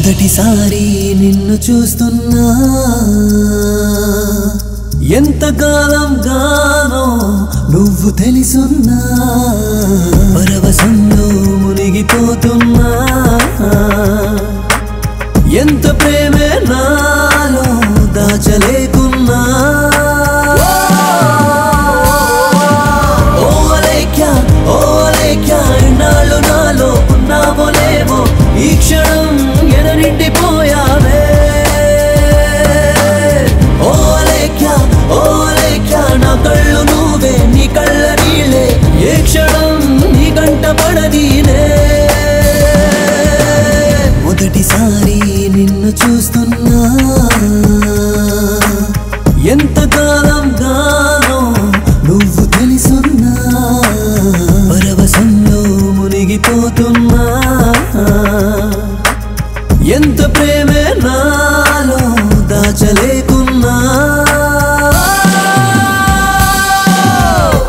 మొదటిసారి నిన్ను చూస్తున్నా ఎంతకాలం గానో నువ్వు తెలుసున్నా పరవశంలో మునిగిపోతున్నా ఎంత ప్రేమే నాలో దాచలేకున్నా ఓ అలేఖ్య ఓ అలేఖ్య ఇన్నాళ్ళు నాలో ఉన్నావో లేవో ఈ క్షణం ఎననిండిపోయావే ఓ అలేఖ్య ఓ అలేఖ్య నా కళ్ళు నువ్వే నీ కళ్ళ నీళ్ళే ఏ క్షణం నీ కంట పడదీనే మొదటిసారి నిన్ను చూస్తున్నా ఎంతకాలం గానో నువ్వు తెలుసున్నా పరవశంలో మునిగిపోతున్నా ఎంత ప్రేమే నాలో దాచలేకు